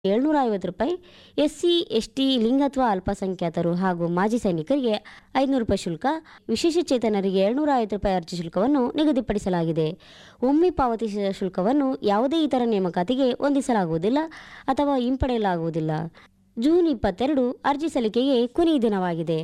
ಏಳ್ನೂರ ಐವತ್ತು ರೂಪಾಯಿ ಎಸ್ಸಿ ಎಸ್ಟಿ ಲಿಂಗತ್ವ ಅಲ್ಪಸಂಖ್ಯಾತರು ಹಾಗೂ ಮಾಜಿ ಸೈನಿಕರಿಗೆ ಐನೂರು ರೂಪಾಯಿ ಶುಲ್ಕ ವಿಶೇಷ ಚೇತನರಿಗೆ ಏಳ್ನೂರ ಐವತ್ತು ರೂಪಾಯಿ ಅರ್ಜಿ ಶುಲ್ಕವನ್ನು ನಿಗದಿಪಡಿಸಲಾಗಿದೆ ಒಮ್ಮೆ ಪಾವತಿಸಿದ ಶುಲ್ಕವನ್ನು ಯಾವುದೇ ಇತರ ನೇಮಕಾತಿಗೆ ಹೊಂದಿಸಲಾಗುವುದಿಲ್ಲ ಅಥವಾ ಹಿಂಪಡೆಯಲಾಗುವುದಿಲ್ಲ ಜೂನ್ ಇಪ್ಪತ್ತೆರಡು ಅರ್ಜಿ ಸಲ್ಲಿಕೆಗೆ ಕೊನೆಯ ದಿನವಾಗಿದೆ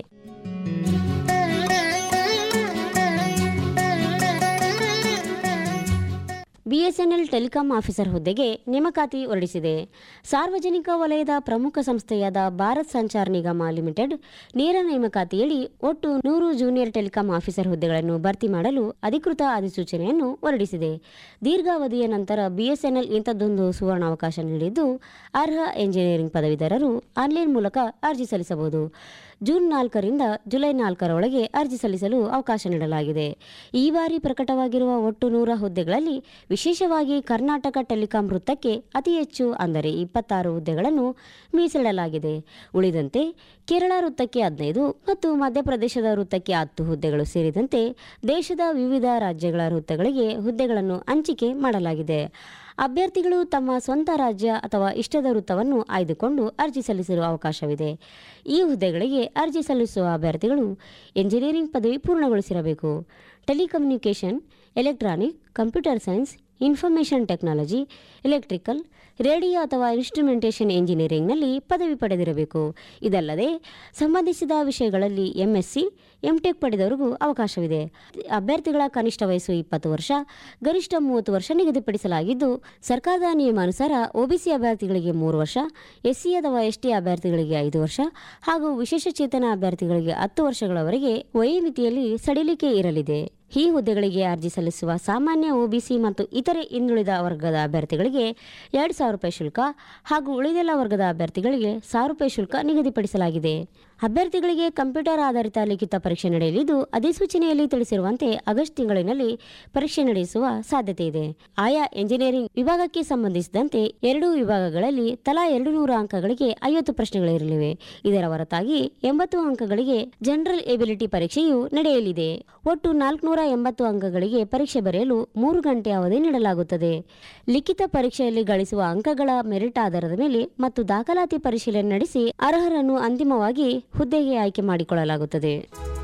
ಬಿಎಸ್ಎನ್ಎಲ್ ಟೆಲಿಕಾಂ ಆಫೀಸರ್ ಹುದ್ದೆಗೆ ನೇಮಕಾತಿ ಹೊರಡಿಸಿದೆ ಸಾರ್ವಜನಿಕ ವಲಯದ ಪ್ರಮುಖ ಸಂಸ್ಥೆಯಾದ ಭಾರತ್ ಸಂಚಾರ್ ನಿಗಮ ಲಿಮಿಟೆಡ್ ನೇರ ನೇಮಕಾತಿಯಲ್ಲಿ ಒಟ್ಟು ನೂರು ಜೂನಿಯರ್ ಟೆಲಿಕಾಂ ಆಫೀಸರ್ ಹುದ್ದೆಗಳನ್ನು ಭರ್ತಿ ಮಾಡಲು ಅಧಿಕೃತ ಅಧಿಸೂಚನೆಯನ್ನು ಹೊರಡಿಸಿದೆ ದೀರ್ಘಾವಧಿಯ ನಂತರ ಬಿಎಸ್ಎನ್ಎಲ್ ಇಂಥದ್ದೊಂದು ಸುವರ್ಣಾವಕಾಶ ನೀಡಿದ್ದು ಅರ್ಹ ಎಂಜಿನಿಯರಿಂಗ್ ಪದವೀಧರರು ಆನ್ಲೈನ್ ಮೂಲಕ ಅರ್ಜಿ ಸಲ್ಲಿಸಬಹುದು ಜೂನ್ ನಾಲ್ಕರಿಂದ ಜುಲೈ ನಾಲ್ಕರ ಒಳಗೆ ಅರ್ಜಿ ಸಲ್ಲಿಸಲು ಅವಕಾಶ ನೀಡಲಾಗಿದೆ ಈ ಬಾರಿ ಪ್ರಕಟವಾಗಿರುವ ಒಟ್ಟು ನೂರ ಹುದ್ದೆಗಳಲ್ಲಿ ವಿಶೇಷವಾಗಿ ಕರ್ನಾಟಕ ಟೆಲಿಕಾಂ ವೃತ್ತಕ್ಕೆ ಅತಿ ಹೆಚ್ಚು ಅಂದರೆ ಇಪ್ಪತ್ತಾರು ಹುದ್ದೆಗಳನ್ನು ಮೀಸಲಿಡಲಾಗಿದೆ ಉಳಿದಂತೆ ಕೇರಳ ವೃತ್ತಕ್ಕೆ ಹದಿನೈದು ಮತ್ತು ಮಧ್ಯಪ್ರದೇಶದ ವೃತ್ತಕ್ಕೆ ಹತ್ತು ಹುದ್ದೆಗಳು ಸೇರಿದಂತೆ ದೇಶದ ವಿವಿಧ ರಾಜ್ಯಗಳ ವೃತ್ತಗಳಿಗೆ ಹುದ್ದೆಗಳನ್ನು ಹಂಚಿಕೆ ಮಾಡಲಾಗಿದೆ ಅಭ್ಯರ್ಥಿಗಳು ತಮ್ಮ ಸ್ವಂತ ರಾಜ್ಯ ಅಥವಾ ಇಷ್ಟದ ವೃತ್ತವನ್ನು ಆಯ್ದುಕೊಂಡು ಅರ್ಜಿ ಸಲ್ಲಿಸಲು ಅವಕಾಶವಿದೆ ಈ ಹುದ್ದೆಗಳಿಗೆ ಅರ್ಜಿ ಸಲ್ಲಿಸುವ ಅಭ್ಯರ್ಥಿಗಳು ಎಂಜಿನಿಯರಿಂಗ್ ಪದವಿ ಪೂರ್ಣಗೊಳಿಸಿರಬೇಕು telecommunication electronic computer science information technology electrical radio ಅಥವಾ ಇನ್ಸ್ಟ್ರುಮೆಂಟೇಷನ್ ಎಂಜಿನಿಯರಿಂಗ್ನಲ್ಲಿ ಪದವಿ ಪಡೆದಿರಬೇಕು ಇದಲ್ಲದೆ ಸಂಬಂಧಿಸಿದ ವಿಷಯಗಳಲ್ಲಿ ಎಂಎಸ್ಸಿ ಎಂಟೆಕ್ ಪಡೆದವರಿಗೂ ಅವಕಾಶವಿದೆ ಅಭ್ಯರ್ಥಿಗಳ ಕನಿಷ್ಠ ವಯಸ್ಸು ಇಪ್ಪತ್ತು ವರ್ಷ ಗರಿಷ್ಠ ಮೂವತ್ತು ವರ್ಷ ನಿಗದಿಪಡಿಸಲಾಗಿದ್ದು ಸರ್ಕಾರದ ನಿಯಮಾನುಸಾರ ಒಬಿಸಿ ಅಭ್ಯರ್ಥಿಗಳಿಗೆ ಮೂರು ವರ್ಷ ಎಸ್ಸಿ ಅಥವಾ ಎಸ್ಟಿ ಅಭ್ಯರ್ಥಿಗಳಿಗೆ ಐದು ವರ್ಷ ಹಾಗೂ ವಿಶೇಷ ಚೇತನ ಅಭ್ಯರ್ಥಿಗಳಿಗೆ ಹತ್ತು ವರ್ಷಗಳವರೆಗೆ ವಯೋಮಿತಿಯಲ್ಲಿ ಸಡಿಲಿಕೆ ಇರಲಿದೆ ಈ ಹುದ್ದೆಗಳಿಗೆ ಅರ್ಜಿ ಸಲ್ಲಿಸುವ ಸಾಮಾನ್ಯ ಒಬಿಸಿ ಮತ್ತು ಇತರೆ ಹಿಂದುಳಿದ ವರ್ಗದ ಅಭ್ಯರ್ಥಿಗಳಿಗೆ ಎರಡು ಸಾವಿರ ರೂಪಾಯಿ ಶುಲ್ಕ ಹಾಗೂ ಉಳಿದೆಲ್ಲ ವರ್ಗದ ಅಭ್ಯರ್ಥಿಗಳಿಗೆ ಸಾವಿರ ರೂಪಾಯಿ ಶುಲ್ಕ ನಿಗದಿಪಡಿಸಲಾಗಿದೆ ಅಭ್ಯರ್ಥಿಗಳಿಗೆ ಕಂಪ್ಯೂಟರ್ ಆಧಾರಿತ ಲಿಖಿತ ಪರೀಕ್ಷೆ ನಡೆಯಲಿದ್ದು ಅಧಿಸೂಚನೆಯಲ್ಲಿ ತಿಳಿಸಿರುವಂತೆ ಆಗಸ್ಟ್ ತಿಂಗಳಿನಲ್ಲಿ ಪರೀಕ್ಷೆ ನಡೆಸುವ ಸಾಧ್ಯತೆ ಇದೆ ಆಯಾ ಎಂಜಿನಿಯರಿಂಗ್ ವಿಭಾಗಕ್ಕೆ ಸಂಬಂಧಿಸಿದಂತೆ ಎರಡೂ ವಿಭಾಗಗಳಲ್ಲಿ ತಲಾ ಎರಡು ನೂರು ಅಂಕಗಳಿಗೆ ಐವತ್ತು ಪ್ರಶ್ನೆಗಳಿರಲಿವೆ ಇದರ ಹೊರತಾಗಿ ಎಂಬತ್ತು ಅಂಕಗಳಿಗೆ ಜನರಲ್ ಎಬಿಲಿಟಿ ಪರೀಕ್ಷೆಯು ನಡೆಯಲಿದೆ ಒಟ್ಟು ನಾಲ್ಕುನೂರ ಎಂಬತ್ತು ಅಂಕಗಳಿಗೆ ಪರೀಕ್ಷೆ ಬರೆಯಲು ಮೂರು ಗಂಟೆ ಅವಧಿ ನೀಡಲಾಗುತ್ತದೆ ಲಿಖಿತ ಪರೀಕ್ಷೆಯಲ್ಲಿ ಗಳಿಸುವ ಅಂಕಗಳ ಮೆರಿಟ್ ಆಧಾರದ ಮೇಲೆ ಮತ್ತು ದಾಖಲಾತಿ ಪರಿಶೀಲನೆ ನಡೆಸಿ ಅರ್ಹರನ್ನು ಅಂತಿಮವಾಗಿ ಹುದ್ದೆಗೆ ಆಯ್ಕೆ ಮಾಡಿಕೊಳ್ಳಲಾಗುತ್ತದೆ